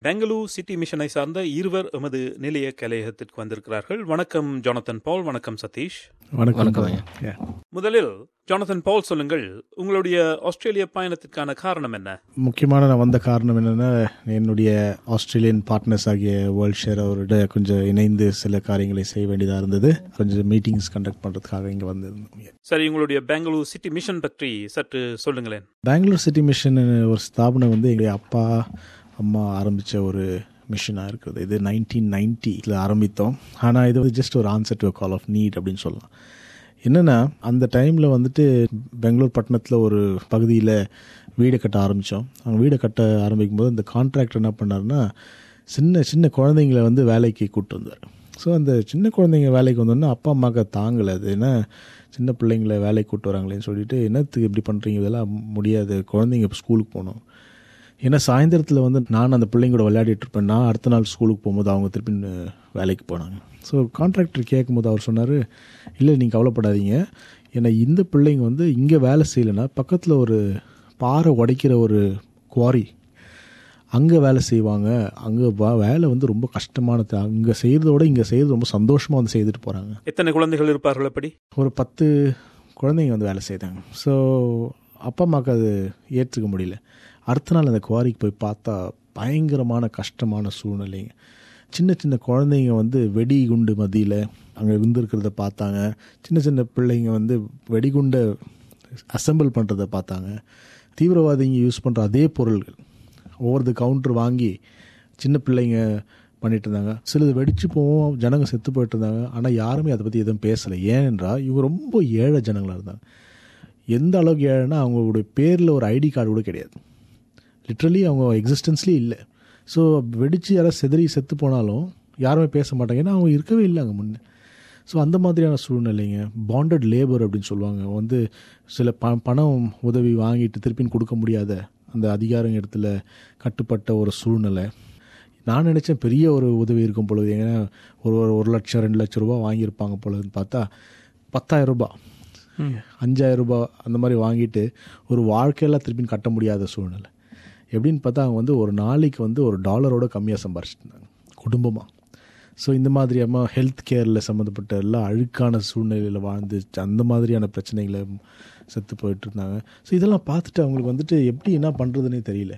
Bangalore city மிஷனை சார்ந்த இருவர் எமது நிலைய கலையகத்திற்கு வந்திருக்கிறார்கள் வணக்கம் ஜானதன் பால் வணக்கம் சதீஷ் வணக்கம் வணக்கம் ஐயா. Yeah. முதலில் ஜானதன் பால் சொல்லுங்கள் உங்களுடைய ஆஸ்திரேலிய பயணத்திற்கான காரணம் என்ன முக்கியமான நான் வந்த காரணம் என்னென்னா என்னுடைய ஆஸ்திரேலியன் பார்ட்னர்ஸ் ஆகிய வேர்ல்ட் ஷேர் அவரோட கொஞ்சம் இணைந்து சில காரியங்களை செய்ய வேண்டியதாக இருந்தது கொஞ்சம் மீட்டிங்ஸ் கண்டக்ட் பண்ணுறதுக்காக இங்கே வந்திருந்தோம் சரி உங்களுடைய பெங்களூர் சிட்டி மிஷன் பற்றி சற்று சொல்லுங்களேன் பெங்களூர் சிட்டி மிஷன் ஒரு ஸ்தாபனம் வந்து எங்களுடைய அப்பா அம்மா ஆரம்பித்த ஒரு மிஷனாக இருக்குது இது நைன்டீன் நைன்ட்டியில் ஆரம்பித்தோம் ஆனால் இது வந்து ஜஸ்ட் ஒரு answer to call of need அப்படின்னு சொல்லலாம் என்னென்னா அந்த டைமில் வந்துட்டு பெங்களூர் பட்டணத்தில் ஒரு பகுதியில் வீடு கட்ட ஆரம்பித்தோம் அவங்க வீடு கட்ட ஆரம்பிக்கும் போது இந்த கான்ட்ராக்டர் என்ன பண்ணாருன்னா சின்ன சின்ன குழந்தைங்களை வந்து வேலைக்கு கூப்பிட்டு வந்தார் ஸோ அந்த சின்ன குழந்தைங்க வேலைக்கு வந்தோன்னா அப்பா அம்மாவுக்கு தாங்கலை அது ஏன்னா சின்ன பிள்ளைங்களை வேலைக்கு கூப்பிட்டு வராங்களேன்னு சொல்லிட்டு என்னத்துக்கு இப்படி பண்ணுறீங்க இதெல்லாம் முடியாது குழந்தைங்க இப்போ ஸ்கூலுக்கு போகணும் ஏன்னா சாயந்தரத்தில் வந்து நான் அந்த பிள்ளைங்க கூட விளையாடிட்டு இருப்பேன் நான் அடுத்த நாள் ஸ்கூலுக்கு போகும்போது அவங்க திருப்பி ந- வேலைக்கு போனாங்க ஸோ கான்ட்ராக்டர் கேட்கும்போது அவர் சொன்னார் இல்லை நீங்கள் கவலைப்படாதீங்க ஏன்னா இந்த பிள்ளைங்க வந்து இங்கே வேலை செய்யலைன்னா பக்கத்தில் ஒரு பாறை உடைக்கிற ஒரு குவாரி அங்கே வேலை செய்வாங்க அங்கே வேலை வந்து ரொம்ப கஷ்டமானது அங்கே செய்கிறதோட இங்கே செய்கிறது ரொம்ப சந்தோஷமாக வந்து செய்துட்டு போகிறாங்க எத்தனை குழந்தைகள் இருப்பார்கள் அப்படி ஒரு பத்து குழந்தைங்க வந்து வேலை செய்தாங்க ஸோ அப்பா அம்மாவுக்கு அது ஏற்றுக்க முடியல அடுத்த நாள் அந்த குவாரிக்கு போய் பார்த்தா பயங்கரமான கஷ்டமான சூழ்நிலைங்க சின்ன சின்ன குழந்தைங்க வந்து வெடி குண்டு மத்தியில் அங்கே இருந்திருக்கிறத பார்த்தாங்க சின்ன சின்ன பிள்ளைங்க வந்து வெடிகுண்டை அசெம்பிள் பண்ணுறத பார்த்தாங்க தீவிரவாதிங்க யூஸ் பண்ணுற அதே பொருள்கள் ஒவ்வொரு கவுண்டர் வாங்கி சின்ன பிள்ளைங்க பண்ணிட்டு இருந்தாங்க சிலது வெடிச்சு போவோம் ஜனங்க செத்து போயிட்டு இருந்தாங்க ஆனால் யாருமே அதை பற்றி எதுவும் பேசலை ஏனென்றால் இவங்க ரொம்ப ஏழை ஜனங்களாக இருந்தாங்க எந்த அளவுக்கு ஏழைன்னா அவங்களுடைய பேரில் ஒரு ஐடி கார்டு கூட கிடையாது லிட்ரலி அவங்க எக்ஸிஸ்டன்ஸ்லேயே இல்லை ஸோ வெடித்து யாராவது செதறி செத்து போனாலும் யாருமே பேச மாட்டாங்க ஏன்னா அவங்க இருக்கவே இல்லை அங்கே முன்னே ஸோ அந்த மாதிரியான சூழ்நிலைங்க பாண்டட் லேபர் அப்படின்னு சொல்லுவாங்க வந்து சில ப பணம் உதவி வாங்கிட்டு திருப்பின்னு கொடுக்க முடியாத அந்த அதிகாரம் இடத்துல கட்டுப்பட்ட ஒரு சூழ்நிலை நான் நினச்சேன் பெரிய ஒரு உதவி இருக்கும் பொழுது ஏன்னா ஒரு ஒரு ஒரு லட்சம் ரெண்டு லட்சம் ரூபா வாங்கியிருப்பாங்க பொழுதுன்னு பார்த்தா பத்தாயிரம் ரூபாய் அஞ்சாயிரம் ரூபாய் அந்த மாதிரி வாங்கிட்டு ஒரு வாழ்க்கையெல்லாம் திருப்பி கட்ட முடியாத சூழ்நிலை எப்படின்னு பார்த்தா அவங்க வந்து ஒரு நாளைக்கு வந்து ஒரு டாலரோட கம்மியாக சம்பாரிச்சிட்டு இருந்தாங்க குடும்பமாக ஸோ இந்த மாதிரியாம ஹெல்த் கேரில் சம்மந்தப்பட்ட எல்லா அழுக்கான சூழ்நிலையில் வாழ்ந்து அந்த மாதிரியான பிரச்சனைகளை செத்து போயிட்டு இருந்தாங்க ஸோ இதெல்லாம் பார்த்துட்டு அவங்களுக்கு வந்துட்டு எப்படி என்ன பண்ணுறதுனே தெரியல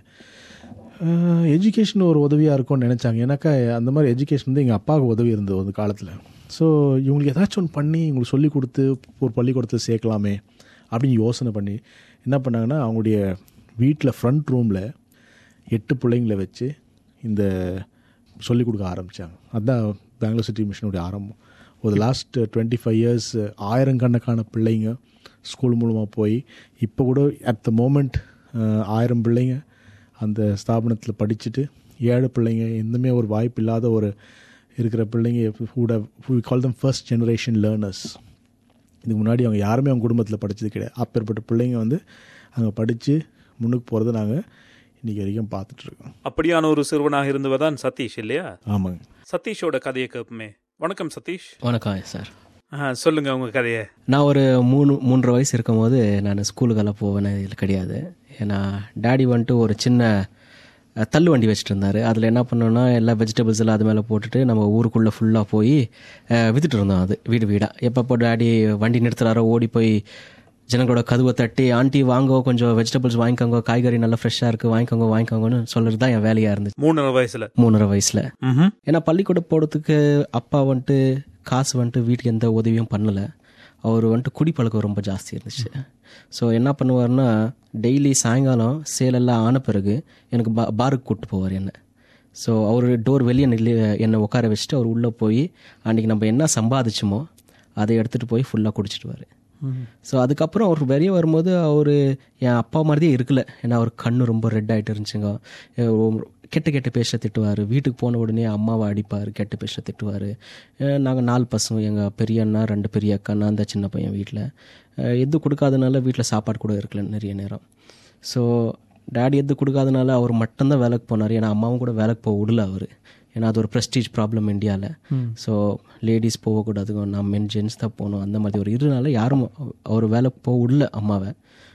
எஜுகேஷன் ஒரு உதவியாக இருக்கும்னு நினச்சாங்க ஏன்னாக்கா அந்த மாதிரி எஜுகேஷன் வந்து எங்கள் அப்பாவுக்கு உதவி இருந்தது அந்த காலத்தில் ஸோ இவங்களுக்கு ஏதாச்சும் ஒன்று பண்ணி இவங்களுக்கு சொல்லி கொடுத்து ஒரு பள்ளிக்கூடத்தில் சேர்க்கலாமே அப்படின்னு யோசனை பண்ணி என்ன பண்ணாங்கன்னா அவங்களுடைய வீட்டில் ஃப்ரண்ட் ரூமில் எட்டு பிள்ளைங்களை வச்சு இந்த சொல்லிக் கொடுக்க ஆரம்பித்தாங்க அதுதான் பெங்களூர் சிட்டி மிஷனுடைய ஆரம்பம் ஒரு லாஸ்ட் டுவெண்ட்டி ஃபைவ் இயர்ஸ் ஆயிரக்கணக்கான பிள்ளைங்க ஸ்கூல் மூலமாக போய் இப்போ கூட அட் த மோமெண்ட் ஆயிரம் பிள்ளைங்க அந்த ஸ்தாபனத்தில் படிச்சுட்டு ஏழை பிள்ளைங்க எந்தமே ஒரு வாய்ப்பு இல்லாத ஒரு இருக்கிற பிள்ளைங்க கூட call them first generation learners இதுக்கு முன்னாடி அவங்க யாருமே அவங்க குடும்பத்தில் படித்தது கிடையாது அப்பேற்பட்ட பிள்ளைங்க வந்து அங்கே படித்து முன்னுக்கு போகிறத நாங்கள் இன்றைக்கி வரைக்கும் பார்த்துட்ருக்கோம் அப்படியான ஒரு சிறுவனாக இருந்தவர்தான் சதீஷ் இல்லையா ஆமாங்க சதீஷோட கதையை கேட்போமே வணக்கம் சதீஷ் வணக்கம் சார் ஆ, சொல்லுங்க உங்க கதையை நான் ஒரு மூணு மூன்றரை வயசு இருக்கும்போது நான் ஸ்கூலுக்கெல்லாம் போவேன் இது கிடையாது ஏன்னா டேடி வந்துட்டு ஒரு சின்ன அஹ், தள்ளு வண்டி வச்சுட்டு இருந்தாரு அதில் என்ன பண்ணோன்னா எல்லா வெஜிடபிள்ஸ் எல்லாம் அது மேலே போட்டுட்டு நம்ம ஊருக்குள்ளே ஃபுல்லாக போய் அஹ், வித்துட்டு இருந்தோம் அது வீடு வீடாக எப்பப்போ டேடி வண்டி நிறுத்துறாரோ ஓடி போய் ஜனங்களோட கதவை தட்டி ஆண்டி வாங்கோ கொஞ்சம் வெஜிடபிள்ஸ் வாங்கிக்கோங்க காய்கறி நல்லா ஃப்ரெஷ்ஷாக இருக்குது வாங்கிக்கோங்க வாங்கிக்கோங்கன்னு சொல்கிறது தான் என் வேலையாக இருந்துச்சு மூணரை வயசுல மூணரை வயசில் ம்ஹும். ஏன்னா பள்ளிக்கூடம் போகிறதுக்கு அப்பா வந்துட்டு காசு வந்துட்டு வீட்டுக்கு எந்த உதவியும் பண்ணலை அவர் வந்துட்டு குடிப்பழக்கம் ரொம்ப ஜாஸ்தி இருந்துச்சு ஸோ என்ன பண்ணுவார்னா டெய்லி சாயங்காலம் சேலெல்லாம் ஆன பிறகு எனக்கு பா பாருக்கு கூப்பிட்டு போவார் என்ன ஸோ அவர் டோர் வெளியே நில்லி என்னை உட்கார வச்சுட்டு அவர் உள்ளே போய் அன்றைக்கி நம்ம என்ன சம்பாதிச்சோமோ அதை எடுத்துகிட்டு போய் ஃபுல்லாக குடிச்சிட்டுவார் ஸோ அதுக்கப்புறம் அவர் வெளியே வரும்போது அவர் என் அப்பா மாதிரியே இருக்கல ஏன்னா அவர் கண்ணு ரொம்ப ரெட் ஆகிட்டு இருந்துச்சுங்க அஹ் கெட்ட கெட்ட பேச திட்டுவார் வீட்டுக்கு போன உடனே அம்மாவை அடிப்பார் கெட்ட பேச திட்டுவார் நாங்கள் நாலு பசங்க எங்கள் பெரிய அண்ணா ரெண்டு பெரிய அக்கா நான் தான் சின்ன பையன் வீட்டில் எது கொடுக்காதனால வீட்டில் சாப்பாடு கூட இருக்கல நிறைய நேரம் ஸோ டேடி எது கொடுக்காதனால அவர் மட்டும்தான் வேலைக்கு போனார் ஏன்னா அம்மாவும் கூட வேலைக்கு போக விடல அவர் ஏன்னா அது ஒரு ப்ரெஸ்டீஜ் ப்ராப்ளம் இந்தியாவில் ஸோ லேடிஸ் போகக்கூடாது நான் மென் ஜென்ஸ் தான் போகணும் அந்த மாதிரி ஒரு இருனால யாரும் அவர் வேலைக்கு போக விடல அம்மாவை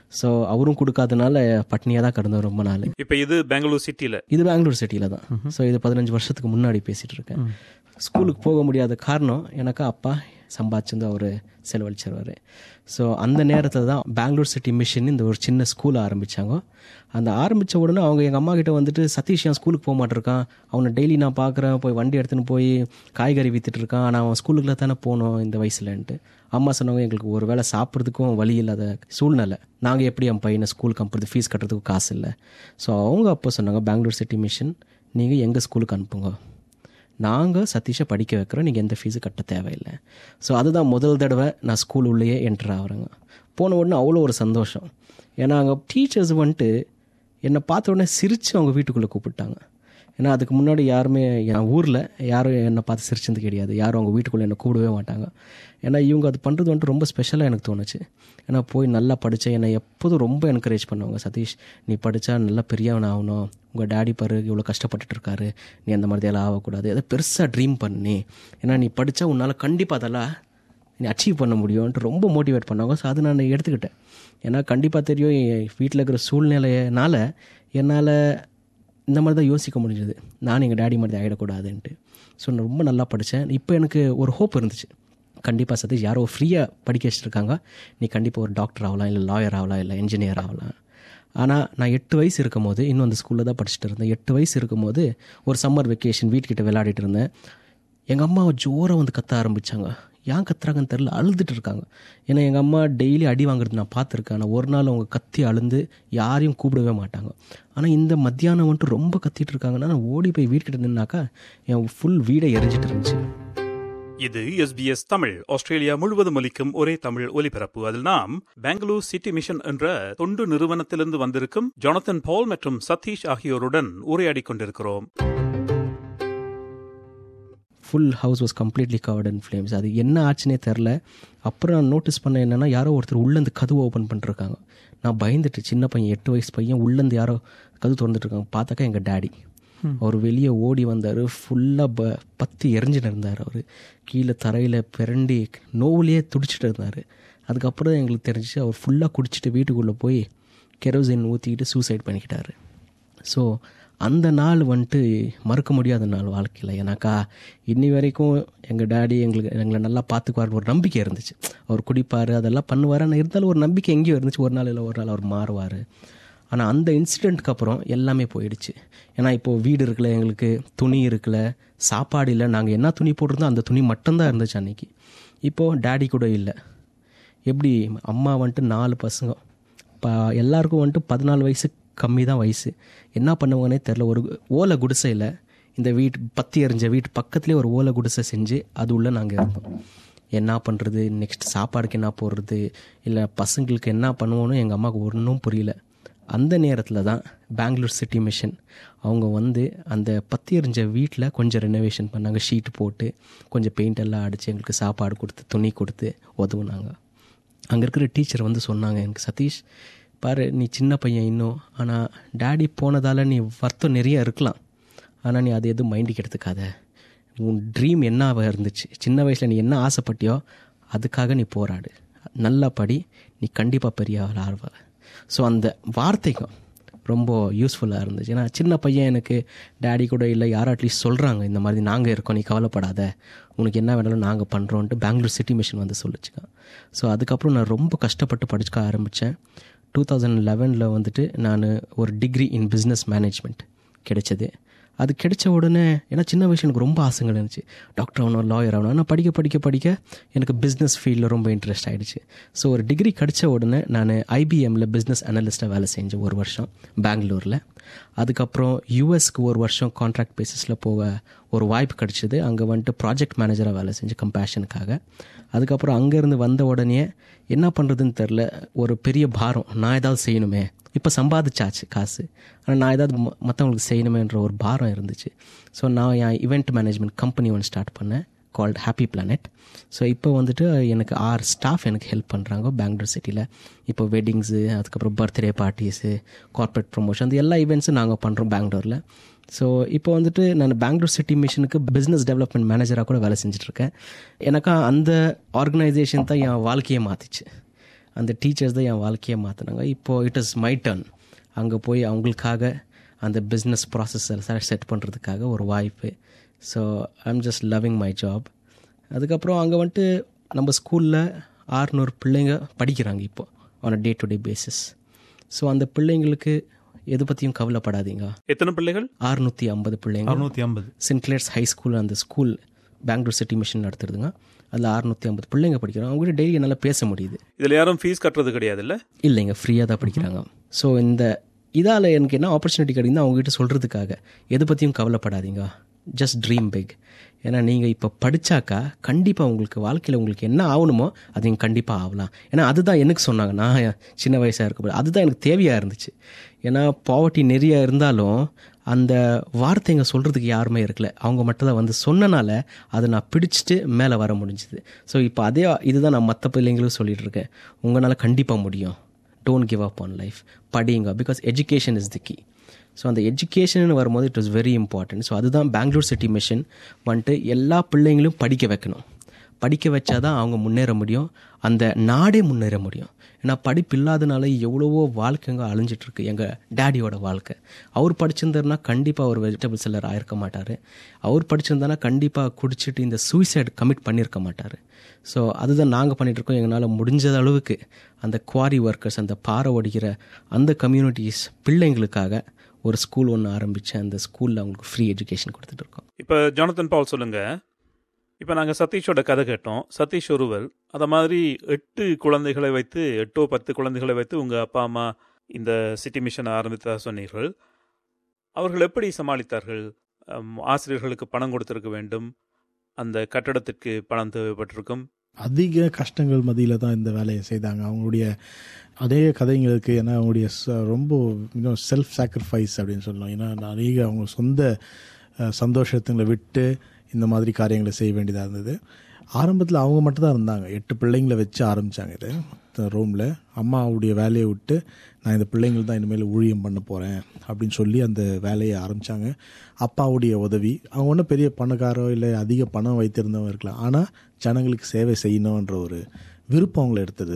ஸோ அவரும் கொடுக்காதனால பட்னியாக தான் கிடந்தோம் ரொம்ப நாள் இப்ப இது பெங்களூர் சிட்டில இது பெங்களூர் சிட்டியில் தான் ஸோ இது பதினஞ்சு வருஷத்துக்கு முன்னாடி பேசிகிட்டு இருக்கேன் ஸ்கூலுக்கு போக முடியாத காரணம் எனக்கு அப்பா சம்பாதிச்சிருந்து அவர் செலவழிச்சிருவார் ஸோ அந்த நேரத்தில் தான் பெங்களூர் சிட்டி மிஷன் இந்த ஒரு சின்ன ஸ்கூல் ஆரம்பித்தாங்க அந்த ஆரம்பித்த உடனே அவங்க எங்கள் அம்மா கிட்ட வந்துட்டு சதீஷ் ஏன் ஸ்கூலுக்கு போக மாட்டிருக்கான் அவனை டெய்லி நான் பார்க்குறேன் போய் வண்டி எடுத்துன்னு போய் காய்கறி வித்துட்டு இருக்கான் ஆனால் அவன் ஸ்கூலுக்குள்ள தானே போகணும் இந்த வயசுலன்ட்டு அம்மா சொன்னவங்க எங்களுக்கு ஒரு வேளை சாப்பிட்றதுக்கும் வழி இல்லாத சூழ்நிலை நாங்கள் எப்படி என் பையனை ஸ்கூலுக்கு அனுப்புறது ஃபீஸ் கட்டுறதுக்கும் காசு இல்லை ஸோ அவங்க அப்போ சொன்னாங்க பெங்களூர் சிட்டி மிஷன் நீங்கள் எங்கள் ஸ்கூலுக்கு அனுப்புங்க நாங்கள் சதீஷை படிக்க வைக்கிறோம் நீங்கள் எந்த ஃபீஸு கட்ட தேவையில்லை ஸோ அதுதான் முதல் தடவை நான் ஸ்கூல் உள்ளேயே என்ட்ரு ஆகிறேங்க போன உடனே அவ்வளோ ஒரு சந்தோஷம் ஏன்னா அங்கே டீச்சர்ஸ் வந்துட்டு என்னை பார்த்த உடனே சிரித்து அவங்க வீட்டுக்குள்ளே கூப்பிட்டாங்க ஏன்னா அதுக்கு முன்னாடி யாருமே என் ஊரில் யாரும் என்னை பார்த்து சிரிச்சது கிடையாது யாரும் அவங்க வீட்டுக்குள்ளே என்னை கூப்பிடவே மாட்டாங்க ஏன்னா இவங்க அது பண்ணுறது வந்துட்டு ரொம்ப ஸ்பெஷலாக எனக்கு தோணுச்சு ஏன்னா போய் நல்லா படித்தேன் என்னை எப்போதும் ரொம்ப என்கரேஜ் பண்ணுவாங்க சதீஷ் நீ படித்தா நல்லா பெரியவன் ஆகணும் உங்கள் டேடி பாரு இவ்வளோ கஷ்டப்பட்டுட்டு இருக்காரு நீ அந்த மாதிரி எல்லாம் ஆகக்கூடாது எதை பெருசாக ட்ரீம் பண்ணி ஏன்னா நீ படித்தா உன்னால் கண்டிப்பாக அதெல்லாம் நீ அச்சீவ் பண்ண முடியும்ன்ட்டு ரொம்ப மோட்டிவேட் பண்ணாங்க ஸோ அது நான் எடுத்துக்கிட்டேன் ஏன்னா கண்டிப்பாக தெரியும் என் வீட்டில் இருக்கிற சூழ்நிலையினால என்னால் இந்த மாதிரி தான் யோசிக்க முடிஞ்சது நான் எங்கள் டேடி மாதிரி ஆகிடக்கூடாதுன்ட்டு ஸோ நான் ரொம்ப நல்லா படித்தேன் இப்போ எனக்கு ஒரு ஹோப் இருந்துச்சு கண்டிப்பாக சதீஷ் யாரோ ஃப்ரீயாக படிக்க வச்சுருக்காங்க நீ கண்டிப்பாக ஒரு டாக்டர் ஆகலாம் இல்லை லாயர் ஆகலாம் இல்லை இன்ஜினியர் ஆகலாம் ஆனால் நான் எட்டு வயசு இருக்கும் போது இன்னும் அந்த ஸ்கூலில் தான் படிச்சுட்டு இருந்தேன் எட்டு வயசு இருக்கும் போது ஒரு சம்மர் வெக்கேஷன் வீட்டுக்கிட்ட விளையாடிட்டு இருந்தேன் எங்கள் அம்மா ஜோராக வந்து கத்த ஆரம்பித்தாங்க ஏன் கத்துறாங்கன்னு தெரில அழுதுட்டு இருக்காங்க ஏன்னா எங்கள் அம்மா டெய்லி அடி வாங்குறது நான் பார்த்துருக்கேன் ஆனால் ஒரு நாள் அவங்க கத்தி அழுந்து யாரையும் கூப்பிடவே மாட்டாங்க ஆனால் இந்த மத்தியானம் வந்துட்டு ரொம்ப கத்திட்டு இருக்காங்கன்னா நான் ஓடி போய் வீட்டுக்கிட்ட நின்னாக்கா என் ஃபுல் வீடை எரிஞ்சிட்டு இருந்துச்சு இது எஸ்பிஎஸ் தமிழ் ஆஸ்திரேலியா முழுவதும் ஒலிக்கும் ஒரே தமிழ் ஒலிபரப்பு அதில் நாம் பெங்களூர் சிட்டி மிஷன் என்ற தொண்டு நிறுவனத்திலிருந்து வந்திருக்கும் ஜொனத்தன் பால் மற்றும் சதீஷ் ஆகியோருடன் உரையாடிக் கொண்டிருக்கிறோம் full house was completely covered in flames அது என்ன ஆச்சுனே தெரில அப்புறம் நான் நோட்டீஸ் பண்ண என்னென்னா யாரோ ஒருத்தர் உள்ளேருந்து கதவு ஓப்பன் பண்ணிருக்காங்க நான் பயந்துட்டு சின்ன பையன் எட்டு வயசு பையன் உள்ளேருந்து யாரோ கதவு திறந்துட்டு இருக்காங்க பார்த்தாக்கா எங்கள் டேடி அவர் வெளியே ஓடி வந்தார் ஃபுல்லாக ப பத்தி எரிஞ்சுட்டு இருந்தார் அவர் கீழே தரையில் பிறண்டி நோவுலேயே துடிச்சிட்டு இருந்தார் அதுக்கப்புறம் தான் எங்களுக்கு தெரிஞ்சிச்சு அவர் ஃபுல்லாக குடிச்சிட்டு வீட்டுக்குள்ளே போய் கெரோசின் ஊற்றிக்கிட்டு சூசைட் பண்ணிக்கிட்டாரு ஸோ அந்த நாள் வந்துட்டு மறக்க முடியாத நாள் வாழ்க்கையில் ஏன்னாக்கா இன்னி வரைக்கும் எங்கள் டேடி எங்களுக்கு எங்களை நல்லா பார்த்துக்குவார் ஒரு நம்பிக்கை இருந்துச்சு அவர் குடிப்பார் அதெல்லாம் பண்ணுவார் ஆனால் இருந்தாலும் ஒரு நம்பிக்கை எங்கேயும் இருந்துச்சு ஒரு நாள் இல்லை ஒரு நாள் அவர் மாறுவார் ஆனால் அந்த இன்சிடெண்ட்க்கு அப்புறம் எல்லாமே போயிடுச்சு ஏன்னா இப்போது வீடு இருக்குல்ல எங்களுக்கு துணி இருக்குல்ல சாப்பாடு இல்லை நாங்கள் என்ன துணி போட்டிருந்தோம் அந்த துணி மட்டும்தான் இருந்துச்சு அன்னைக்கு இப்போது டேடி கூட இல்லை எப்படி அம்மா வந்துட்டு நாலு பசங்க இப்போ எல்லாருக்கும் வந்துட்டு பதினாலு வயசு கம்மி தான் வயசு என்ன பண்ணுவாங்கன்னே தெரில ஒரு ஓலை குடிசையில் இந்த வீட்டு பத்தி எறிஞ்ச வீட்டு பக்கத்துலேயே ஒரு ஓலை குடிசை செஞ்சு அது உள்ளே நாங்கள் இருந்தோம் என்ன பண்ணுறது நெக்ஸ்ட் சாப்பாடுக்கு என்ன போடுறது இல்லை பசங்களுக்கு என்ன பண்ணுவோன்னு எங்கள் அம்மாவுக்கு ஒன்றும் புரியல அந்த நேரத்தில் தான் பெங்களூர் சிட்டி மிஷன் அவங்க வந்து அந்த பத்தி எறிஞ்ச வீட்டில் கொஞ்சம் ரெனோவேஷன் பண்ணாங்க ஷீட் போட்டு கொஞ்சம் பெயிண்ட் எல்லாம் அடித்து எங்களுக்கு சாப்பாடு கொடுத்து துணி கொடுத்து உதவுனாங்க அங்கே இருக்கிற டீச்சர் வந்து சொன்னாங்க எனக்கு சதீஷ் பாரு நீ சின்ன பையன் இன்னும் ஆனால் டேடி போனதால் நீ வருத்தம் நிறைய இருக்கலாம் ஆனால் நீ அது எதுவும் மைண்டுக்கு எடுத்துக்காத உன் ட்ரீம் என்னவா இருந்துச்சு சின்ன வயசில் நீ என்ன ஆசைப்பட்டியோ அதுக்காக நீ போராடு நல்லா படி நீ கண்டிப்பாக பெரிய ஆள் ஆர்வ ஸோ அந்த வார்த்தைக்கும் ரொம்ப யூஸ்ஃபுல்லாக இருந்துச்சு ஏன்னா சின்ன பையன் எனக்கு டேடி கூட இல்லை யாரும் அட்லீஸ்ட் சொல்கிறாங்க இந்த மாதிரி நாங்கள் இருக்கோம் நீ கவலைப்படாத உனக்கு என்ன வேணாலும் நாங்கள் பண்ணுறோன்ட்டு பெங்களூர் சிட்டி மிஷன் வந்து சொல்லிச்சுங்க ஸோ அதுக்கப்புறம் நான் ரொம்ப கஷ்டப்பட்டு படிச்சுக்க ஆரம்பித்தேன் டூ தௌசண்ட் லெவனில் வந்துட்டு நான் ஒரு டிகிரி இன் பிஸ்னஸ் மேனேஜ்மெண்ட் கிடைச்சது அது கிடைச்ச உடனே ஏன்னா சின்ன வயசுல எனக்கு ரொம்ப ஆசைகள் இருந்துச்சு டாக்டர் ஆகணும் லாயர் ஆகணும் ஆனால் படிக்க படிக்க படிக்க எனக்கு பிஸ்னஸ் ஃபீல்டில் ரொம்ப இன்ட்ரெஸ்ட் ஆகிடுச்சு ஸோ ஒரு டிகிரி கிடைச்ச உடனே நான் ஐபிஎம்மில் பிஸ்னஸ் அனலிஸ்ட்டாக வேலை செஞ்சேன் ஒரு வருஷம் பெங்களூரில் அதுக்கப்புறம் யூஎஸ்க்கு ஒரு வருஷம் கான்ட்ராக்ட் பேசிஸில் போக ஒரு வாய்ப்பு கிடச்சிது அங்கே வந்துட்டு ப்ராஜெக்ட் மேனேஜராக வேலை செஞ்சு கம்பேஷனுக்காக அதுக்கப்புறம் அங்கேருந்து வந்த உடனே என்ன பண்ணுறதுன்னு தெரில ஒரு பெரிய பாரம் நான் ஏதாவது செய்யணுமே இப்போ சம்பாதிச்சாச்சு காசு ஆனால் நான் ஏதாவது மற்றவங்களுக்கு செய்யணுமேன்ற ஒரு பாரம் இருந்துச்சு ஸோ நான் என் இவெண்ட் மேனேஜ்மெண்ட் கம்பெனி ஒன்று ஸ்டார்ட் பண்ணேன் கால்ட் ஹாப்பி பிளானட் ஸோ இப்போ வந்துட்டு எனக்கு ஆறு ஸ்டாஃப் எனக்கு ஹெல்ப் பண்ணுறாங்க பெங்களூர் சிட்டியில் இப்போ வெட்டிங்ஸு அதுக்கப்புறம் பர்த்டே பார்ட்டிஸு கார்ப்பரேட் ப்ரொமோஷன் அந்த எல்லா ஈவெண்ட்ஸும் நாங்கள் பண்ணுறோம் பெங்களூரில் ஸோ இப்போ வந்துட்டு நான் பெங்களூர் சிட்டி மிஷனுக்கு பிஸ்னஸ் டெவலப்மெண்ட் மேனேஜராக கூட வேலை செஞ்சுட்ருக்கேன் எனக்கு அந்த ஆர்கனைசேஷன் தான் என் வாழ்க்கையை மாற்றிச்சு அந்த டீச்சர்ஸ் தான் என் வாழ்க்கையை மாற்றினாங்க இப்போது இட் இஸ் மை டர்ன் அங்கே போய் அவங்களுக்காக அந்த பிஸ்னஸ் ப்ராசஸை செட் பண்ணுறதுக்காக ஒரு வாய்ப்பு so I'm just loving my job அதுக்கப்புறம் அங்கே வந்துட்டு நம்ம ஸ்கூலில் ஆறுநூறு பிள்ளைங்க படிக்கிறாங்க இப்போ on a day to day basis so அந்த பிள்ளைங்களுக்கு எது பற்றியும் கவலைப்படாதீங்க எத்தனை பிள்ளைகள் ஆறுநூற்றி ஐம்பது பிள்ளைங்க அறுநூத்தி ஐம்பது சின்க்ளேர்ஸ் ஹை ஸ்கூல் அந்த ஸ்கூல் பெங்களூர் சிட்டி மிஷன் நடத்துறதுங்க அதில் அறுநூற்றி ஐம்பது பிள்ளைங்க படிக்கிறாங்க அவங்க டெய்லி என்னால் பேச முடியுது இதுல யாரும் ஃபீஸ் கட்டுறது கிடையாது இல்ல இல்லைங்க ஃப்ரீயாக தான் படிக்கிறாங்க ஸோ இந்த இதால் எனக்கு என்ன ஆப்பர்ச்சுனிட்டி கிடைக்குதுன்னா அவங்ககிட்ட சொல்கிறதுக்காக எது பற்றியும் கவலைப்படாதீங்க ஜஸ்ட் ட்ரீம் பிக் ஏன்னா நீங்கள் இப்போ படித்தாக்கா கண்டிப்பாக உங்களுக்கு வாழ்க்கையில் உங்களுக்கு என்ன ஆகணுமோ அது நீங்கள் கண்டிப்பாக ஆகலாம் ஏன்னா அதுதான் எனக்கு சொன்னாங்க நான் சின்ன வயசாக இருக்கும்போது அதுதான் எனக்கு தேவையாக இருந்துச்சு ஏன்னா பாவர்ட்டி நிறைய இருந்தாலும் அந்த வார்த்தைங்க சொல்கிறதுக்கு யாருமே இருக்கல அவங்க மட்டும் தான் வந்து சொன்னனால அதை நான் பிடிச்சிட்டு மேலே வர முடிஞ்சுது ஸோ இப்போ அதே இதுதான் நான் மற்ற பிள்ளைங்களும் சொல்லிட்டு இருக்கேன் உங்களால் கண்டிப்பாக முடியும் don't give up on life படிங்க because education is the key so அந்த எஜுகேஷன் வரும்போது it was very important so அதுதான் பெங்களூர் சிட்டி மிஷன் வந்துட்டு எல்லா பிள்ளைங்களும் படிக்க வைக்கணும் படிக்க வச்சாதான் அவங்க முன்னேற முடியும் அந்த நாடே முன்னேற முடியும் ஏன்னா படிப்பு இல்லாதனால எவ்வளவோ வாழ்க்கைங்க அழிஞ்சிட்டு இருக்கு எங்கள் டேடியோட வாழ்க்கை அவர் படிச்சிருந்தாருன்னா கண்டிப்பாக அவர் வெஜிடபிள் செல்லர் ஆயிருக்க மாட்டார் அவர் படிச்சிருந்தானா கண்டிப்பாக குடிச்சிட்டு இந்த சூசைட் கமிட் பண்ணியிருக்க மாட்டார் ஸோ அதுதான் நாங்கள் பண்ணிட்டு இருக்கோம் எங்களால் முடிஞ்ச அளவுக்கு அந்த குவாரி ஒர்க்கர்ஸ் அந்த பாறை ஒடிக்கிற அந்த கம்யூனிட்டிஸ் பிள்ளைங்களுக்காக ஒரு ஸ்கூல் ஒன்று ஆரம்பித்து அந்த ஸ்கூலில் அவங்களுக்கு ஃப்ரீ எஜுகேஷன் கொடுத்துட்டு இருக்கோம் இப்ப ஜானத்தன் பால் சொல்லுங்க இப்ப நாங்க சதீஷோட கதை கேட்டோம் சதீஷ் ஒருவர் அத மாதிரி எட்டு குழந்தைகளை வைத்து எட்டோ பத்து குழந்தைகளை வைத்து உங்க அப்பா அம்மா இந்த சிட்டி மிஷன் ஆரம்பித்ததா சொன்னீர்கள் அவர்கள் எப்படி சமாளித்தார்கள் அம், ஆசிரியர்களுக்கு பணம் கொடுத்திருக்க வேண்டும் அந்த கட்டடத்திற்கு பணம் தேவைப்பட்டிருக்கும் அதிக கஷ்டங்கள் மத்தியில் தான் இந்த வேலையை செய்தாங்க அவங்களுடைய அதே கதைங்களுக்கு ஏன்னா அவங்களுடைய ச- ரொம்ப இன்னும் செல்ஃப் சாக்ரிஃபைஸ் அப்படின்னு சொல்லலாம் ஏன்னா நிறைய அவங்க சொந்த அஹ், சந்தோஷத்துங்களை விட்டு இந்த மாதிரி காரியங்களை செய்ய வேண்டியதாக இருந்தது ஆரம்பத்தில் அவங்க மட்டும் தான் இருந்தாங்க எட்டு பிள்ளைங்களை வச்சு ஆரம்பித்தாங்க இது ரூமில் அம்மாவுடைய வேலையை விட்டு நான் இந்த பிள்ளைங்கள் தான் இனிமேல் ஊழியம் பண்ண போகிறேன் அப்படின்னு சொல்லி அந்த வேலையை ஆரம்பித்தாங்க அப்பாவுடைய உதவி அவங்க ஒன்றும் பெரிய பணக்காரோ இல்லை அதிக பணம் வைத்திருந்தவங்க இருக்கலாம் ஆனால் ஜனங்களுக்கு சேவை செய்யணுன்ற ஒரு விருப்பம் அவங்கள எடுத்தது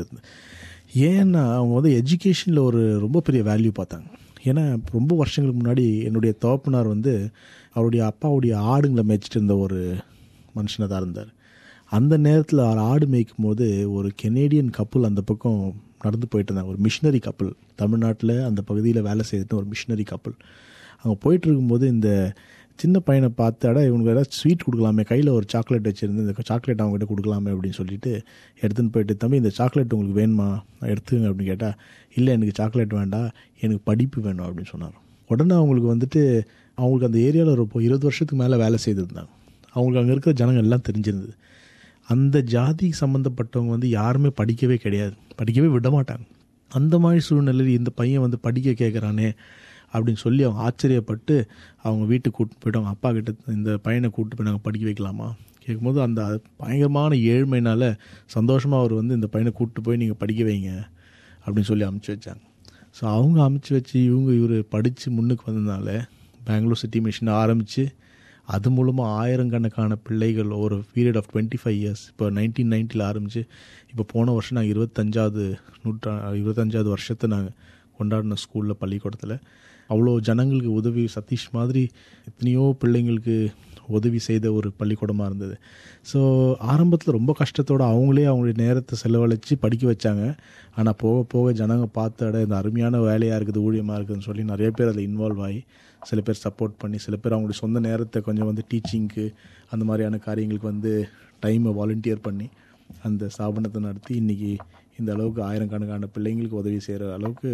ஏன்னா அவங்க வந்து எஜுகேஷனில் ஒரு ரொம்ப பெரிய வேல்யூ பார்த்தாங்க ஏன்னா ரொம்ப வருஷங்களுக்கு முன்னாடி என்னுடைய தகப்பனார் வந்து அவருடைய அப்பாவுடைய ஆடுங்களை மேய்ச்சிட்டு இருந்த ஒரு மனுஷனாக தான் இருந்தார் அந்த நேரத்தில் அவர் ஆடு மேய்க்கும் போது ஒரு கெனேடியன் கப்பல் அந்த பக்கம் நடந்து போயிட்டு இருந்தாங்க ஒரு மிஷினரி கப்பல் தமிழ்நாட்டில் அந்த பகுதியில் வேலை செய்துட்டு ஒரு மிஷினரி கப்பல் அங்கே போயிட்டு இருக்கும்போது இந்த சின்ன பையனை பார்த்து அட இவனுக்கு ஏதாவது ஸ்வீட் கொடுக்கலாமே கையில் ஒரு சாக்லேட் வச்சுருந்து இந்த சாக்லேட் அவங்ககிட்ட கொடுக்கலாமே அப்படின்னு சொல்லிட்டு எடுத்துன்னு போயிட்டு தம்பி இந்த சாக்லேட் உங்களுக்கு வேணுமா நான் எடுத்துங்க அப்படின்னு கேட்டால் இல்லை எனக்கு சாக்லேட் வேண்டாம் எனக்கு படிப்பு வேணும் அப்படின்னு சொன்னார் உடனே அவங்களுக்கு வந்துட்டு அவங்களுக்கு அந்த ஏரியாவில் ஒரு இப்போ இருபது வருஷத்துக்கு மேலே வேலை செய்திருந்தாங்க அவங்களுக்கு அங்கே இருக்கிற ஜனங்கள் எல்லாம் தெரிஞ்சிருந்தது அந்த ஜாதி சம்மந்தப்பட்டவங்க வந்து யாருமே படிக்கவே கிடையாது படிக்கவே விட மாட்டாங்க அந்த மாதிரி சூழ்நிலையில் இந்த பையன் வந்து படிக்க கேட்குறானே அப்படின்னு சொல்லி அவங்க ஆச்சரியப்பட்டு அவங்க வீட்டுக்கு கூட்டு போயிட்டு அவங்க அப்பா கிட்ட இந்த பையனை கூட்டு போய் நாங்கள் படிக்க வைக்கலாமா கேட்கும்போது அந்த பயங்கரமான ஏழ்மையினால சந்தோஷமாக அவர் வந்து இந்த பையனை கூப்பிட்டு போய் நீங்கள் படிக்க வைங்க அப்படின்னு சொல்லி அமுச்சு வச்சாங்க ஸோ அவங்க அமுச்சு வச்சு இவங்க இவர் படித்து முன்னுக்கு வந்ததுனால பெங்களூர் சிட்டி மிஷின் ஆரம்பித்து அது மூலமாக ஆயிரக்கணக்கான பிள்ளைகள் ஒரு period of twenty five years இப்போ நைன்டீன் நைன்ட்டியில் ஆரம்பித்து இப்போ போன வருஷம் நாங்கள் இருபத்தஞ்சாவது நூற்றா இருபத்தஞ்சாவது வருஷத்தை நாங்கள் கொண்டாடின ஸ்கூலில் பள்ளிக்கூடத்தில் அவ்வளோ ஜனங்களுக்கு உதவி சதீஷ் மாதிரி எத்தனையோ பிள்ளைங்களுக்கு உதவி செய்த ஒரு பள்ளிக்கூடமாக இருந்தது ஸோ ஆரம்பத்தில் ரொம்ப கஷ்டத்தோடு அவங்களே அவங்களுடைய நேரத்தை செலவழித்து படிக்க வச்சாங்க ஆனால் போக போக ஜனங்க பார்த்த இடம் இந்த அருமையான வேலையாக இருக்குது ஊழியமாக இருக்குதுன்னு சொல்லி நிறைய பேர் அதில் இன்வால்வ் ஆகி சில பேர் சப்போர்ட் பண்ணி சில பேர் அவங்களுடைய சொந்த நேரத்தை கொஞ்சம் வந்து டீச்சிங்க்கு அந்த மாதிரியான காரியங்களுக்கு வந்து டைமை வாலண்டியர் பண்ணி அந்த ஸ்தாபனத்தை நடத்தி இன்றைக்கி இந்த அளவுக்கு ஆயிரக்கணக்கான பிள்ளைங்களுக்கு உதவி செய்கிற அளவுக்கு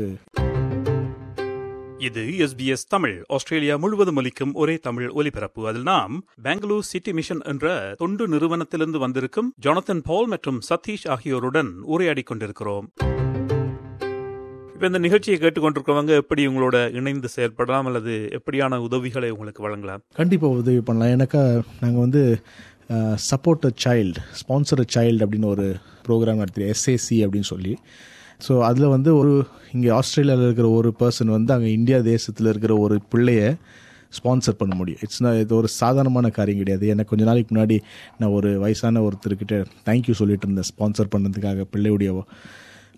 இது எஸ்பிஎஸ் தமிழ் ஆஸ்திரேலியா முழுவதும் ஒலிக்கும் ஒரே தமிழ் ஒலிபரப்பு அதில் நாம் பெங்களூர் சிட்டி மிஷன் என்ற தொண்டு நிறுவனத்திலிருந்து வந்திருக்கும் ஜொனத்தன் பால் மற்றும் சதீஷ் ஆகியோருடன் உரையாடிக் கொண்டிருக்கிறோம் இப்ப இந்த நிகழ்ச்சியை கேட்டுக்கொண்டிருக்கிறவங்க எப்படி உங்களோட இணைந்து செயல்படலாம் அல்லது எப்படியான உதவிகளை உங்களுக்கு வழங்கலாம் கண்டிப்பாக உதவி பண்ணலாம் எனக்கா நாங்கள் வந்து support a child sponsor a child அப்படின்னு ஒரு ப்ரோக்ராம் நடத்துகிறோம் எஸ்ஏசி அப்படின்னு சொல்லி ஸோ அதில் வந்து ஒரு இங்கே ஆஸ்திரேலியாவில் இருக்கிற ஒரு பர்சன் வந்து அங்கே இந்தியா தேசத்தில் இருக்கிற ஒரு பிள்ளைய ஸ்பான்சர் பண்ண முடியும் இட்ஸ் நான் இது ஒரு சாதாரணமான காரியம் கிடையாது எனக்கு கொஞ்ச நாளைக்கு முன்னாடி நான் ஒரு வயசான ஒருத்தர்கிட்ட தேங்க்யூ சொல்லிட்டு இருந்தேன் ஸ்பான்சர் பண்ணதுக்காக பிள்ளையுடைய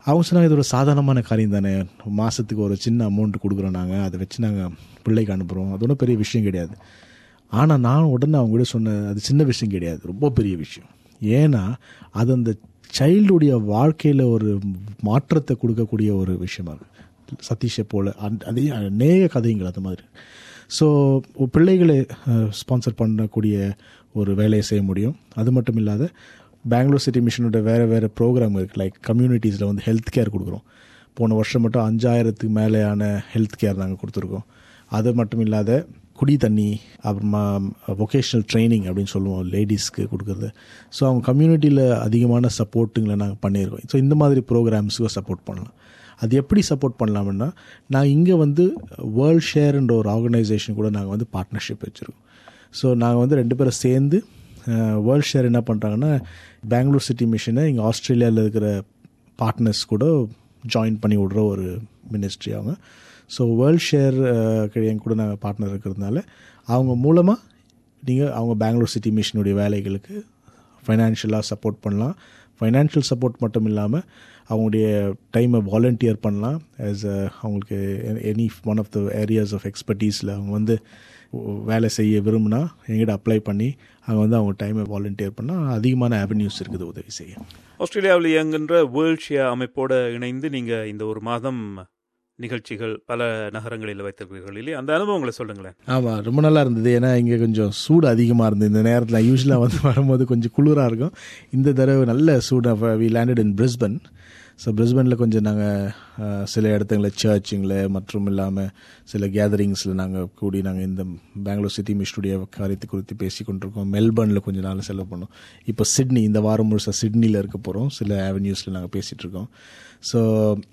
அவங்க சொன்னாங்க இது ஒரு சாதாரணமான காரியம் தானே மாதத்துக்கு ஒரு சின்ன அமௌண்ட் கொடுக்குறோம் நாங்கள் அதை வச்சு நாங்கள் பிள்ளைக்கு அனுப்புகிறோம் அது ஒன்றும் பெரிய விஷயம் கிடையாது ஆனால் நான் உடனே அவங்க கூட சொன்ன அது சின்ன விஷயம் கிடையாது ரொம்ப பெரிய விஷயம் ஏன்னா அது அந்த சைல்டுடைய வாழ்க்கையில் ஒரு மாற்றத்தை கொடுக்கக்கூடிய ஒரு விஷயமா இருக்கு சதீஷை போல் அந்த அதே அநேக கதைகள் அது மாதிரி ஸோ பிள்ளைகளை ஸ்பான்சர் பண்ணக்கூடிய ஒரு வேலையை செய்ய முடியும் அது மட்டும் இல்லாத பெங்களூர் சிட்டி மிஷனோட வேறு வேறு ப்ரோக்ராம் இருக்குது லைக் கம்யூனிட்டிஸில் வந்து ஹெல்த் கேர் கொடுக்குறோம் போன வருஷம் மட்டும் அஞ்சாயிரத்துக்கு மேலேயான ஹெல்த் கேர் நாங்கள் கொடுத்துருக்கோம் அது மட்டும் இல்லாத குடி தண்ணி அப்புறமா வொகேஷ்னல் ட்ரைனிங் அப்படின்னு சொல்லுவோம் லேடிஸ்க்கு கொடுக்குறது ஸோ அவங்க கம்யூனிட்டியில் அதிகமான சப்போர்ட்டுங்களை நாங்கள் பண்ணியிருக்கோம் ஸோ இந்த மாதிரி ப்ரோக்ராம்ஸுக்கும் சப்போர்ட் பண்ணலாம் அது எப்படி சப்போர்ட் பண்ணலாம்னா நான் இங்கே வந்து வேர்ல்ட் ஷேர்ன்ற ஒரு ஆர்கனைசேஷன் கூட நாங்கள் வந்து பார்ட்னர்ஷிப் வச்சுருக்கோம் ஸோ நாங்கள் வந்து ரெண்டு பேரும் சேர்ந்து வேர்ல்ட் ஷேர் என்ன பண்ணுறாங்கன்னா பெங்களூர் சிட்டி மிஷனை இங்கே ஆஸ்திரேலியாவில் இருக்கிற பார்ட்னர்ஸ் கூட ஜாயின் பண்ணி விடுற ஒரு மினிஸ்ட்ரி அவங்க ஸோ வேர்ல்ட் ஷேர் என் கூட நாங்கள் பார்ட்னர் இருக்கிறதுனால அவங்க மூலமாக நீங்கள் அவங்க பெங்களூர் சிட்டி மிஷனுடைய வேலைகளுக்கு ஃபைனான்ஷியலாக சப்போர்ட் பண்ணலாம் ஃபைனான்ஷியல் சப்போர்ட் மட்டும் இல்லாமல் அவங்களுடைய டைமை வாலண்டியர் பண்ணலாம் ஆஸ் அ அவங்களுக்கு any one of the areas of எக்ஸ்பர்டீஸில் அவங்க வந்து வேலை செய்ய விரும்பினா எங்கிட்ட அப்ளை பண்ணி அங்கே வந்து அவங்க டைமை வாலண்டியர் பண்ணால் அதிகமான அவென்யூஸ் இருக்குது உதவி செய்ய ஆஸ்திரேலியாவில் இயங்குகின்ற வேர்ல்ட் ஷியா அமைப்போடு இணைந்து நீங்கள் இந்த ஒரு மாதம் நிகழ்ச்சிகள் பல நகரங்களில் வைத்திருக்கிறீர்கள் இல்லையா அந்த அனுபவங்களை சொல்லுங்களேன் ஆமாம் ரொம்ப நல்லா இருந்தது ஏன்னா இங்கே கொஞ்சம் சூடு அதிகமாக இருந்தது இந்த நேரத்தில் யூஸ்வலாக வந்து வரும்போது கொஞ்சம் குளிராக இருக்கும் இந்த தடவை நல்ல சூடு we landed in Brisbane so பிரிஸ்பனில் கொஞ்சம் நாங்கள் சில இடத்துங்களில் சர்ச்சுங்கள மற்றும் இல்லாமல் சில கேதரிங்ஸில் நாங்கள் கூடி நாங்கள் இந்த பெங்களூர் சிட்டி மிஸ்டுடைய காரியத்தை குறித்து பேசி கொண்டிருக்கோம் மெல்பர்னில் கொஞ்சம் நாள் செலவு பண்ணோம் இப்போ சிட்னி இந்த வாரம் முழுசாக சிட்னியில் இருக்க போகிறோம் சில அவென்யூஸில் நாங்கள் பேசிகிட்டு இருக்கோம் ஸோ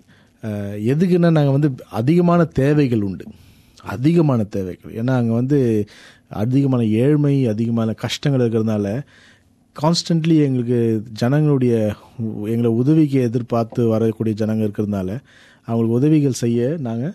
எதுக்குன்னா நாங்கள் வந்து அதிகமான தேவைகள் உண்டு அதிகமான தேவைகள் ஏன்னா அங்கே வந்து அதிகமான ஏழ்மை அதிகமான கஷ்டங்கள் இருக்கிறதுனால கான்ஸ்டன்ட்லி எங்களுக்கு ஜனங்களுடைய எங்களை உதவிக்கு எதிர்பார்த்து வரக்கூடிய ஜனங்கள் இருக்கிறதுனால அவங்களுக்கு உதவிகள் செய்ய நாங்கள்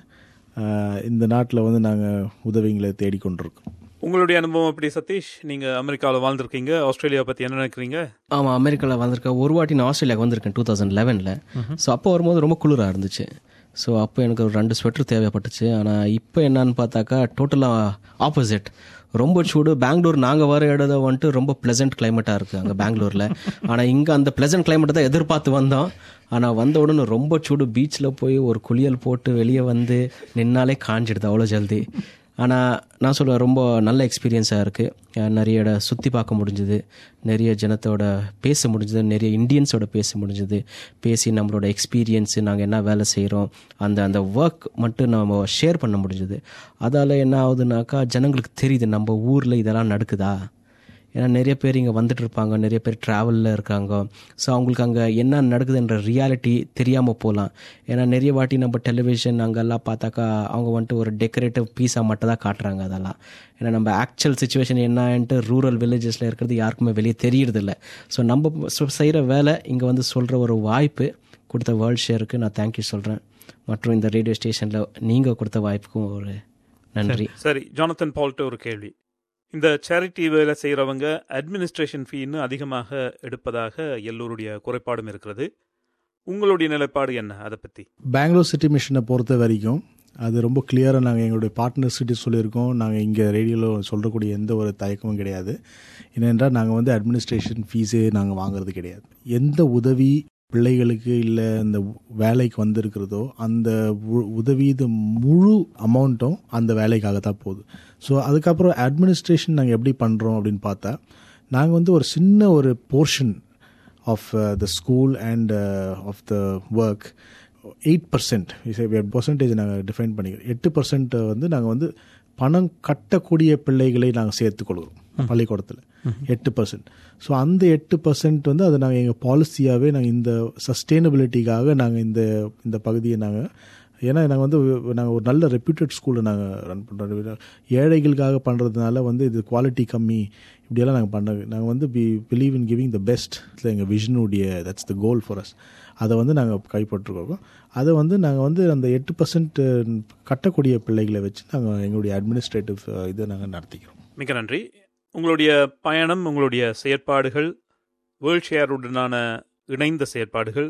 இந்த நாட்டில் வந்து நாங்கள் உதவிகளை தேடிக்கொண்டிருக்கோம் உங்களுடைய அனுபவம் எப்படி சதீஷ் நீங்க அமெரிக்காவில் வாழ்ந்திருக்கீங்க ஆஸ்திரேலியா பத்தி என்ன நினைக்கிறீங்க ஆமாம் அமெரிக்காவில் வந்திருக்கேன் ஒரு வாட்டி நான் ஆஸ்திரேலியாவுக்கு வந்திருக்கேன் டூ தௌசண்ட் லெவனில் ஸோ அப்போ வரும்போது ரொம்ப குளிராக இருந்துச்சு ஸோ அப்போ எனக்கு ஒரு ரெண்டு ஸ்வெட்டர் தேவைப்பட்டுச்சு ஆனால் இப்போ என்னன்னு பார்த்தாக்கா டோட்டலாக ஆப்போசிட் ரொம்ப சூடு பெங்களூர் நாங்கள் வர இடத்த வந்துட்டு ரொம்ப ப்ளசன்ட் கிளைமேட்டாக இருக்குது அங்கே பெங்களூரில் ஆனால் இங்கே அந்த ப்ளசன்ட் கிளைமேட்டை தான் எதிர்பார்த்து வந்தோம் ஆனால் வந்த உடனே ரொம்ப சூடு பீச்சில் போய் ஒரு குளியல் போட்டு வெளியே வந்து நின்னாலே காஞ்சிடுது அவ்வளோ ஜல்தி ஆனால் நான் சொல்லுவேன் ரொம்ப நல்ல எக்ஸ்பீரியன்ஸாக இருக்குது நிறைய இடம் சுற்றி பார்க்க முடிஞ்சுது நிறைய ஜனத்தோட பேச முடிஞ்சது நிறைய இந்தியன்ஸோட பேச முடிஞ்சது பேசி நம்மளோட எக்ஸ்பீரியன்ஸு நாங்கள் என்ன வேலை செய்கிறோம் அந்த அந்த ஒர்க் மட்டும் நம்ம ஷேர் பண்ண முடிஞ்சது அதால் என்ன ஆகுதுனாக்கா ஜனங்களுக்கு தெரியுது நம்ம ஊரில் இதெல்லாம் நடக்குதா ஏன்னா நிறைய பேர் இங்கே வந்துட்டு இருப்பாங்க நிறைய பேர் ட்ராவலில் இருக்காங்க ஸோ அவங்களுக்கு அங்கே என்ன நடக்குதுன்ற ரியாலிட்டி தெரியாமல் போகலாம் ஏன்னா நிறைய வாட்டி நம்ம டெலிவிஷன் அங்கெல்லாம் பார்த்தாக்கா அவங்க வந்துட்டு ஒரு டெக்கரேட்டிவ் பீஸாக மட்டும் தான் காட்டுறாங்க அதெல்லாம் ஏன்னா நம்ம ஆக்சுவல் சுச்சுவேஷன் என்னன்ட்டு ரூரல் வில்லேஜஸில் இருக்கிறது யாருக்குமே வெளியே தெரியறதில்ல ஸோ நம்ம செய்கிற வேலை இங்கே வந்து சொல்கிற ஒரு வாய்ப்பு கொடுத்த வேர்ல்ட் ஷேருக்கு நான் தேங்க்யூ சொல்கிறேன் மற்றும் இந்த ரேடியோ ஸ்டேஷனில் நீங்கள் கொடுத்த வாய்ப்புக்கும் ஒரு நன்றி சரி ஜானத்தன் பால்ட்டு ஒரு கேள்வி இந்த சேரிட்டி வேலை செய்கிறவங்க அட்மினிஸ்ட்ரேஷன் ஃபீன்னு அதிகமாக எடுப்பதாக எல்லோருடைய குறைபாடும் இருக்கிறது உங்களுடைய நிலைப்பாடு என்ன அதை பற்றி பெங்களூர் சிட்டி மிஷனை பொறுத்த வரைக்கும் அது ரொம்ப கிளியராக நாங்கள் எங்களுடைய பார்ட்னர்ஸ்கிட்ட சொல்லியிருக்கோம் நாங்கள் இங்கே ரேடியோவில் சொல்கிறக்கூடிய எந்த ஒரு தயக்கமும் கிடையாது ஏனென்றால் நாங்கள் வந்து அட்மினிஸ்ட்ரேஷன் ஃபீஸே நாங்கள் வாங்குறது கிடையாது எந்த உதவி பிள்ளைகளுக்கு இல்லை இந்த வேலைக்கு வந்திருக்கிறதோ அந்த உதவிது முழு அமௌண்ட்டும் அந்த வேலைக்காக தான் போகுது ஸோ அதுக்கப்புறம் அட்மினிஸ்ட்ரேஷன் நாங்கள் எப்படி பண்ணுறோம் அப்படின்னு பார்த்தா நாங்கள் வந்து ஒரு சின்ன ஒரு portion of the school and of the work eight percent percentage நாங்கள் டிஃபைன் பண்ணிக்கிறோம் எட்டு பர்சன்ட் வந்து நாங்கள் வந்து பணம் கட்டக்கூடிய பிள்ளைகளை நாங்கள் சேர்த்துக்கொள்கிறோம் பள்ளிக்கூடத்தில் எட்டு பர்சன்ட் ஸோ அந்த எட்டு பர்சன்ட் வந்து அதை நாங்கள் எங்கள் பாலிசியாகவே நாங்கள் இந்த சஸ்டெயினபிலிட்டிக்காக நாங்கள் இந்த இந்த பகுதியை நாங்கள் ஏன்னா நாங்கள் வந்து நாங்கள் ஒரு நல்ல ரெப்யூட்டட் ஸ்கூலில் நாங்கள் ரன் பண்ணுறோம் ஏழைகளுக்காக பண்ணுறதுனால வந்து இது குவாலிட்டி கம்மி இப்படியெல்லாம் நாங்கள் பண்ண நாங்கள் வந்து b believe in giving the best எங்கள் விஷனுடைய that's the goal for us அதை வந்து நாங்கள் கைப்பற்றிருக்கோம் அதை வந்து நாங்கள் வந்து அந்த எட்டு பர்சன்ட் கட்டக்கூடிய பிள்ளைகளை வச்சு நாங்கள் எங்களுடைய அட்மினிஸ்ட்ரேட்டிவ் இதை நாங்கள் நடத்திக்கிறோம் மிக நன்றி உங்களுடைய பயணம் உங்களுடைய செயற்பாடுகள் வேர்ல்ட் ஷேருடனான இணைந்த செயற்பாடுகள்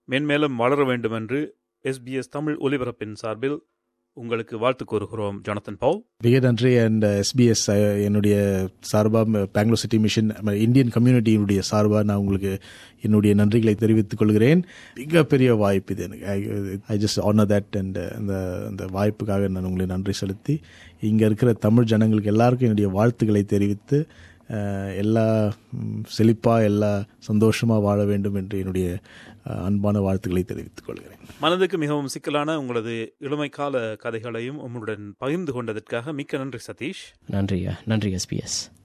மென்மேலும் வளர வேண்டும் என்று எஸ்பிஎஸ் தமிழ் ஒலிபரப்பின் சார்பில் உங்களுக்கு வாழ்த்து கூறுகிறோம் ஜொனத்தன் பவுல் மிக நன்றி அண்ட் எஸ்பிஎஸ் என்னுடைய சார்பாக பெங்களூர் சிட்டி மிஷன் இந்தியன் கம்யூனிட்டியினுடைய சார்பாக நான் உங்களுக்கு என்னுடைய நன்றிகளை தெரிவித்துக் கொள்கிறேன் மிகப்பெரிய வாய்ப்பு இது எனக்கு I just honour that and அந்த அந்த வாய்ப்புக்காக நான் உங்களை நன்றி செலுத்தி இங்கே இருக்கிற தமிழ் ஜனங்களுக்கு எல்லாருக்கும் என்னுடைய வாழ்த்துக்களை தெரிவித்து அஹ், எல்லா செழிப்பாக எல்லா சந்தோஷமாக வாழ வேண்டும் என்று என்னுடைய அஹ், அன்பான வாழ்த்துக்களை தெரிவித்துக் கொள்கிறேன் மனதுக்கு மிகவும் சிக்கலான உங்களது இளமைக்கால கதைகளையும் உங்களுடன் பகிர்ந்து கொண்டதற்காக மிக்க நன்றி சதீஷ் நன்றியா நன்றி எஸ்பிஎஸ்